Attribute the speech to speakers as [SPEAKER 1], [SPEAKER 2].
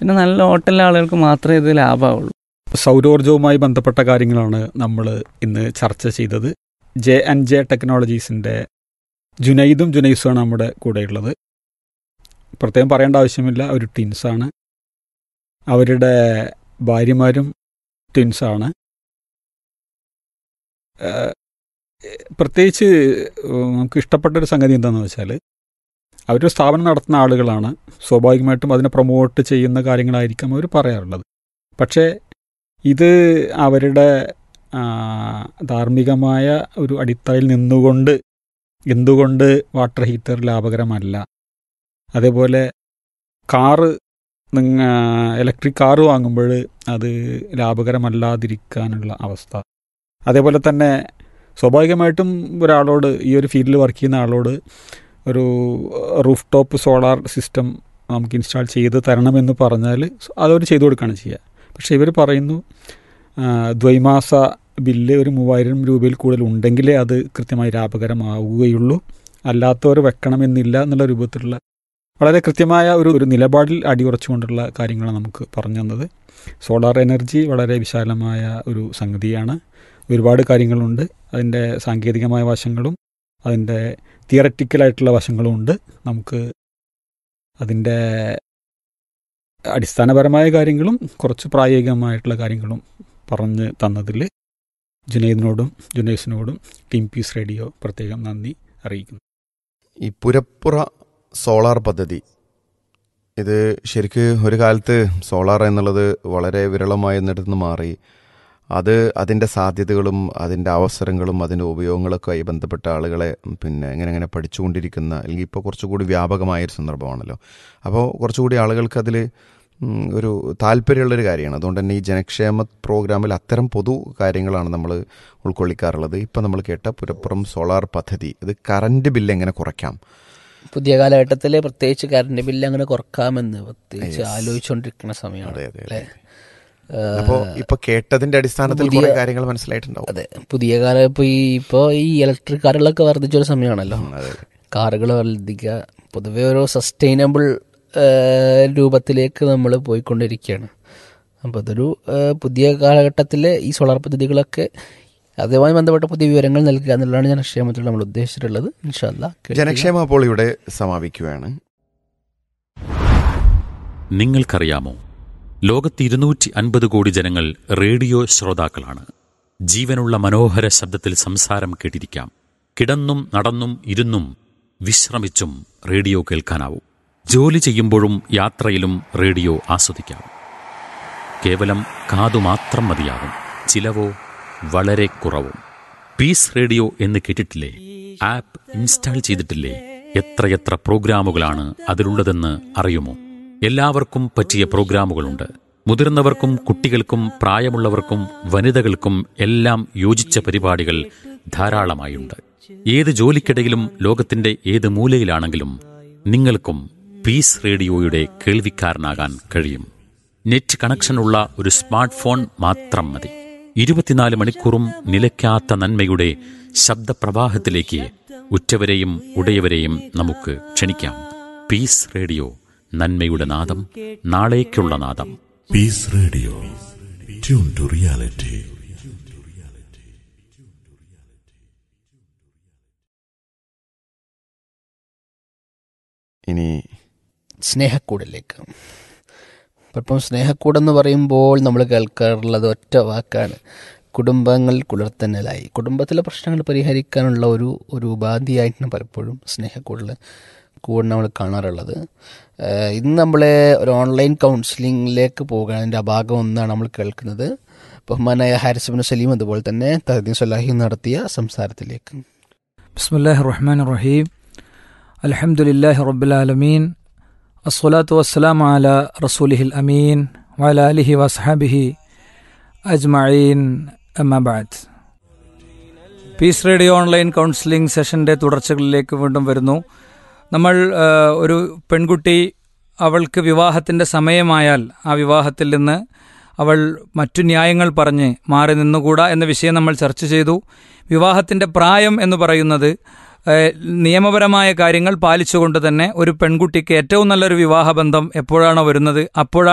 [SPEAKER 1] പിന്നെ നല്ല ഹോട്ടലിലെ ആളുകൾക്ക് മാത്രമേ ഇത് ലാഭമാവുള്ളൂ
[SPEAKER 2] സൗരോർജവുമായി ബന്ധപ്പെട്ട കാര്യങ്ങളാണ് നമ്മൾ ഇന്ന് ചർച്ച ചെയ്തത് ജെ ആൻഡ് ജെ ടെക്നോളജീസിൻ്റെ ജുനൈദും ജുനൈസുമാണ് നമ്മുടെ കൂടെയുള്ളത് പ്രത്യേകം പറയേണ്ട ആവശ്യമില്ല അവർ ട്വിൻസാണ് അവരുടെ ഭാര്യമാരും ട്വിൻസാണ് ഏഹ്, പ്രത്യേകിച്ച് നമുക്ക് ഇഷ്ടപ്പെട്ടൊരു സംഗതി എന്താണെന്ന് വെച്ചാൽ അവരൊരു സ്ഥാപനം നടത്തുന്ന ആളുകളാണ് സ്വാഭാവികമായിട്ടും അതിനെ പ്രൊമോട്ട് ചെയ്യുന്ന കാര്യങ്ങളായിരിക്കും അവർ പറയാറുള്ളത് പക്ഷേ ഇത് അവരുടെ ആ, ധാർമ്മികമായ ഒരു അടിത്തറയിൽ നിന്നുകൊണ്ട് എന്തുകൊണ്ട് വാട്ടർ ഹീറ്റർ ലാഭകരമല്ല അതേപോലെ കാറ് നിങ്ങ ഇലക്ട്രിക് കാറ് വാങ്ങുമ്പോൾ അത് ലാഭകരമല്ലാതിരിക്കാനുള്ള അവസ്ഥ അതേപോലെ തന്നെ സ്വാഭാവികമായിട്ടും ഒരാളോട് ഈ ഒരു ഫീൽഡിൽ വർക്ക് ചെയ്യുന്ന ആളോട് ഒരു റൂഫ് ടോപ്പ് സോളാർ സിസ്റ്റം നമുക്ക് ഇൻസ്റ്റാൾ ചെയ്ത് തരണമെന്ന് പറഞ്ഞാൽ അതവർ ചെയ്തു കൊടുക്കുകയാണ് ചെയ്യുക പക്ഷേ ഇവർ പറയുന്നു ആ, ദ്വൈമാസ ബില്ല് ഒരു മൂവായിരം രൂപയിൽ കൂടുതൽ ഉണ്ടെങ്കിലേ അത് കൃത്യമായി ലാഭകരമാവുകയുള്ളൂ അല്ലാത്തവർ വെക്കണമെന്നില്ല എന്നുള്ള രൂപത്തിലുള്ള വളരെ കൃത്യമായ ഒരു ഒരു നിലപാടിൽ അടിയുറച്ചുകൊണ്ടുള്ള കാര്യങ്ങളാണ് നമുക്ക് പറഞ്ഞു തന്നത് സോളാർ എനർജി വളരെ വിശാലമായ ഒരു സംഗതിയാണ് ഒരുപാട് കാര്യങ്ങളുണ്ട് അതിൻ്റെ സാങ്കേതികമായ വശങ്ങളും അതിൻ്റെ തിയററ്റിക്കലായിട്ടുള്ള വശങ്ങളും ഉണ്ട് നമുക്ക് അതിൻ്റെ അടിസ്ഥാനപരമായ കാര്യങ്ങളും കുറച്ച് പ്രായോഗികമായിട്ടുള്ള കാര്യങ്ങളും പറഞ്ഞ് തന്നതിൽ ജുനൈദിനോടും ജുനൈസിനോടും ടീം പീസ് റേഡിയോ പ്രത്യേകം നന്ദി അറിയിക്കുന്നു
[SPEAKER 3] ഈ പുരപ്പുറ സോളാർ പദ്ധതി ഇത് ശരിക്ക് ഒരു കാലത്ത് സോളാർ എന്നുള്ളത് വളരെ വിരളമായി എന്നിടത്ത് മാറി അത് അതിൻ്റെ സാധ്യതകളും അതിൻ്റെ അവസരങ്ങളും അതിൻ്റെ ഉപയോഗങ്ങളൊക്കെ ആയി ബന്ധപ്പെട്ട ആളുകളെ പിന്നെ എങ്ങനെ എങ്ങനെ പഠിച്ചുകൊണ്ടിരിക്കുന്ന അല്ലെങ്കിൽ ഇപ്പോൾ കുറച്ചുകൂടി വ്യാപകമായൊരു സന്ദർഭമാണല്ലോ അപ്പോൾ കുറച്ചുകൂടി ആളുകൾക്ക് അതിൽ ഒരു താല്പര്യമുള്ളൊരു കാര്യമാണ് അതുകൊണ്ട് തന്നെ ഈ ജനക്ഷേമ പ്രോഗ്രാമിൽ അത്തരം പൊതു കാര്യങ്ങളാണ് നമ്മൾ ഉൾക്കൊള്ളിക്കാറുള്ളത് ഇപ്പം നമ്മൾ കേട്ട പുരപ്പുറം സോളാർ പദ്ധതി ഇത് കറണ്ട് ബില്ല് എങ്ങനെ കുറയ്ക്കാം
[SPEAKER 4] പുതിയ കാലഘട്ടത്തില് പ്രത്യേകിച്ച് കറണ്ട് ബില്ല് അങ്ങനെ കുറക്കാമെന്ന് പ്രത്യേകിച്ച്
[SPEAKER 3] Yes.
[SPEAKER 4] ആലോചിച്ചുകൊണ്ടിരിക്കുന്ന സമയമാണ്
[SPEAKER 3] അതെ അതെ
[SPEAKER 4] അല്ലേ
[SPEAKER 3] അപ്പോൾ ഇപ്പൊ കേട്ടതിന്റെ അടിസ്ഥാനത്തിൽ
[SPEAKER 4] പുതിയ-
[SPEAKER 3] കുറെ കാര്യങ്ങൾ മനസ്സിലായിട്ടുണ്ടാവും
[SPEAKER 4] അതെ പുതിയ കാലം ഇപ്പൊ ഈ ഇപ്പൊ ഈ ഇലക്ട്രിക് കാറുകളൊക്കെ വർദ്ധിച്ചൊരു സമയമാണല്ലോ
[SPEAKER 3] ഉം, അതെ അതെ.
[SPEAKER 4] കാറുകൾ വർദ്ധിക്കുക പൊതുവെ ഒരു സസ്റ്റൈനബിൾ രൂപത്തിലേക്ക് നമ്മൾ പോയിക്കൊണ്ടിരിക്കുകയാണ് അപ്പോൾ അതൊരു ആ, പുതിയ കാലഘട്ടത്തിലെ ഈ സോളാർ പദ്ധതികളൊക്കെ അതുമായി ബന്ധപ്പെട്ട പുതിയ വിവരങ്ങൾ നൽകുക എന്നുള്ളതാണ് ജനക്ഷേമത്തിൽ നമ്മൾ ഉദ്ദേശിച്ചിട്ടുള്ളത് ഇൻഷാല്ല
[SPEAKER 3] ജനക്ഷേമം അപ്പോൾ ഇവിടെ സമാപിക്കുകയാണ്
[SPEAKER 5] നിങ്ങൾക്കറിയാമോ ലോകത്ത് ഇരുന്നൂറ്റി അൻപത് കോടി ജനങ്ങൾ റേഡിയോ ശ്രോതാക്കളാണ് ജീവനുള്ള മനോഹര ശബ്ദത്തിൽ സംസാരം കേട്ടിരിക്കാം കിടന്നും നടന്നും ഇരുന്നും വിശ്രമിച്ചും റേഡിയോ കേൾക്കാനാവും ജോലി ചെയ്യുമ്പോഴും യാത്രയിലും റേഡിയോ ആസ്വദിക്കാം കേവലം കാതു മാത്രം മതിയാകും ചിലവോ വളരെ കുറവും പീസ് റേഡിയോ എന്ന് കേട്ടിട്ടില്ലേ ആപ്പ് ഇൻസ്റ്റാൾ ചെയ്തിട്ടില്ലേ എത്രയെത്ര പ്രോഗ്രാമുകളാണ് അതിലുള്ളതെന്ന് അറിയുമോ എല്ലാവർക്കും പറ്റിയ പ്രോഗ്രാമുകളുണ്ട് മുതിർന്നവർക്കും കുട്ടികൾക്കും പ്രായമുള്ളവർക്കും വനിതകൾക്കും എല്ലാം യോജിച്ച പരിപാടികൾ ധാരാളമായുണ്ട് ഏത് ജോലിക്കിടയിലും ലോകത്തിന്റെ ഏത് മൂലയിലാണെങ്കിലും നിങ്ങൾക്കും പീസ് റേഡിയോയുടെ കേൾവിക്കാരനാകാൻ കഴിയും നെറ്റ് കണക്ഷനുള്ള ഒരു സ്മാർട്ട് ഫോൺ മാത്രം മതി ഇരുപത്തിനാല് മണിക്കൂറും നിലയ്ക്കാത്ത നന്മയുടെ ശബ്ദപ്രവാഹത്തിലേക്ക് ഉറ്റവരെയും ഉടയവരെയും നമുക്ക് ക്ഷണിക്കാം പീസ് റേഡിയോ നന്മയുടെ നാദം നാളേക്കുള്ള നാദം
[SPEAKER 6] Peace Radio. Tune to reality.
[SPEAKER 3] ഇനി
[SPEAKER 4] സ്നേഹക്കൂടിലേക്ക് ഇപ്പം സ്നേഹക്കൂടെന്ന് പറയുമ്പോൾ നമ്മൾ കേൾക്കാറുള്ളത് ഒറ്റ വാക്കാണ് കുടുംബങ്ങൾ കുളിർത്തന്നലായി കുടുംബത്തിലെ പ്രശ്നങ്ങൾ പരിഹരിക്കാനുള്ള ഒരു ഒരു ഉപാധിയായിട്ടാണ് പലപ്പോഴും സ്നേഹക്കൂടിൽ കൂടെ നമ്മൾ കാണാറുള്ളത് ഏഹ് ഇന്ന് നമ്മളെ ഒരു ഓൺലൈൻ കൗൺസിലിങ്ങിലേക്ക് പോകുകയാണ് അതിൻ്റെ ആ ഭാഗം ഒന്നാണ് നമ്മൾ കേൾക്കുന്നത് ബഹുമാനായ ഹാരിസുബിൻ സലീം അതുപോലെ തന്നെ തഹദീൻ സലാഹി നടത്തിയ സംസാരത്തിലേക്ക്
[SPEAKER 7] بسم الله الرحمن الرحيم الحمد لله رب العالمين الصلاة والسلام على رسوله الأمين وعلى آله وأصحابه أجمعين أما بعد പീസ് റേഡിയോ ഓൺലൈൻ കൗൺസിലിംഗ് സെഷൻ്റെ തുടർച്ചകളിലേക്ക് വീണ്ടും വരുന്നു നമ്മൾ ആ, ഒരു പെൺകുട്ടി അവൾക്ക് വിവാഹത്തിൻ്റെ സമയമായാൽ ആ വിവാഹത്തിൽ നിന്ന് അവൾ മറ്റു ന്യായങ്ങൾ പറഞ്ഞ് മാറി നിന്നുകൂടാ എന്ന വിഷയം നമ്മൾ ചർച്ച ചെയ്തു വിവാഹത്തിൻ്റെ പ്രായം എന്ന് പറയുന്നത് ഏഹ്, നിയമപരമായ കാര്യങ്ങൾ പാലിച്ചുകൊണ്ട് തന്നെ ഒരു പെൺകുട്ടിക്ക് ഏറ്റവും നല്ലൊരു വിവാഹബന്ധം എപ്പോഴാണോ വരുന്നത് അപ്പോഴാണ്